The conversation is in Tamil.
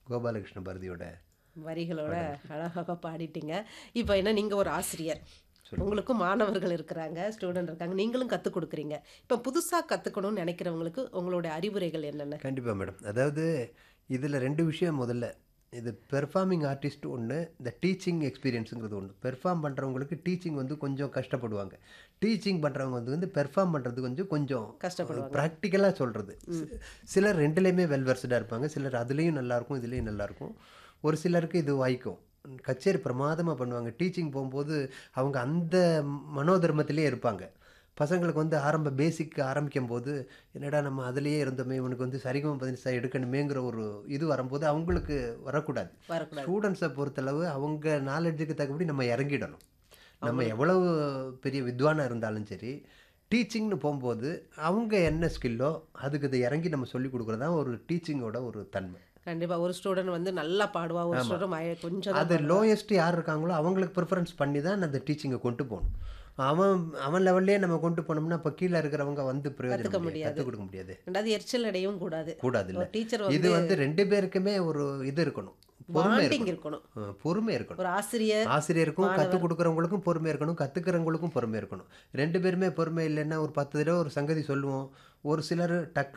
கோபாலகிருஷ்ண பாரதியோட வரிகளோட அழகாக பாடிட்டீங்க இப்போ என்ன நீங்கள் ஒரு ஆசிரியர் உங்களுக்கும் மாணவர்கள் இருக்கிறாங்க ஸ்டூடெண்ட் இருக்காங்க நீங்களும் கற்றுக் கொடுக்குறீங்க இப்போ புதுசாக கற்றுக்கணும்னு நினைக்கிறவங்களுக்கு உங்களுடைய அறிவுரைகள் என்னென்ன கண்டிப்பாக மேடம் அதாவது இதில் ரெண்டு விஷயம் முதல்ல இது பெர்ஃபார்மிங் ஆர்டிஸ்ட் ஒன்று இந்த டீச்சிங் எக்ஸ்பீரியன்ஸுங்கிறது ஒன்று பெர்ஃபார்ம் பண்ணுறவங்களுக்கு டீச்சிங் வந்து கொஞ்சம் கஷ்டப்படுவாங்க டீச்சிங் பண்ணுறவங்க வந்து வந்து பெர்ஃபார்ம் பண்ணுறது கொஞ்சம் கொஞ்சம் கஷ்டப்படுவாங்க. ப்ராக்டிக்கலாக சொல்கிறது சிலர் ரெண்டுலேயுமே வெல்வர்ஸ்டாக இருப்பாங்க சிலர் அதுலேயும் நல்லாயிருக்கும் இதுலேயும் நல்லாயிருக்கும் ஒரு சிலருக்கு இது வாய்க்கும் கச்சேரி பிரமாதமாக பண்ணுவாங்க டீச்சிங் போகும்போது அவங்க அந்த மனோதர்மத்திலே இருப்பாங்க பசங்களுக்கு வந்து ஆரம்ப பேசிக் ஆரம்பிக்கும் போது என்னடா நம்ம அதுலேயே இருந்தோமே இவனுக்கு வந்து சரிகம பதினெட்டு எடுக்கணுமேங்கிற ஒரு இது வரும்போது அவங்களுக்கு வரக்கூடாது வரக்கூடாது ஸ்டூடெண்ட்ஸை பொறுத்தளவு அவங்க நாலேஜுக்கு தக்கபடி நம்ம இறங்கிடணும் நம்ம எவ்வளவு பெரிய வித்வானாக இருந்தாலும் சரி டீச்சிங்னு போகும்போது அவங்க என்ன ஸ்கில்லோ அதுக்கு இதை இறங்கி நம்ம சொல்லி கொடுக்குறது தான் ஒரு டீச்சிங்கோட ஒரு தன்மை கண்டிப்பாக ஒரு ஸ்டூடெண்ட் வந்து நல்லா பாடுவா ஒரு ஸ்டூடெண்ட் கொஞ்சம் தான் அது லோயஸ்ட் யார் இருக்காங்களோ அவங்களுக்கு ப்ரிஃபரன்ஸ் பண்ணி தான் அந்த டீச்சிங்கை கொண்டு போகணும் அவன் அவன் லெவல்லே நம்ம கொண்டு போனோம்னா அப்போ கீழே இருக்கிறவங்க வந்து பிரயோஜனம் முடியாது கற்றுக் கொடுக்க முடியாது ரெண்டாவது எரிச்சல் அடையவும் கூடாது கூடாது இல்லை ஒரு டீச்சர் இது வந்து ரெண்டு பேருக்குமே ஒரு இது இருக்கணும் பொறுமை பாண்டிங் இருக்கணும் இருக்கணும் ஆ, பொறுமை இருக்கணும் ஒரு ஆசிரியர் ஆசிரியருக்கும் கற்றுக் கொடுக்குறவங்களுக்கும் பொறுமை இருக்கணும் கற்றுக்கிறவங்களுக்கும் பொறுமை இருக்கணும் ரெண்டு பேருமே பொறுமை இல்லைன்னா ஒரு பத்து தடவை ஒரு சங்கதி சொல்லுவோம் ஒரு சிலர் டக்கு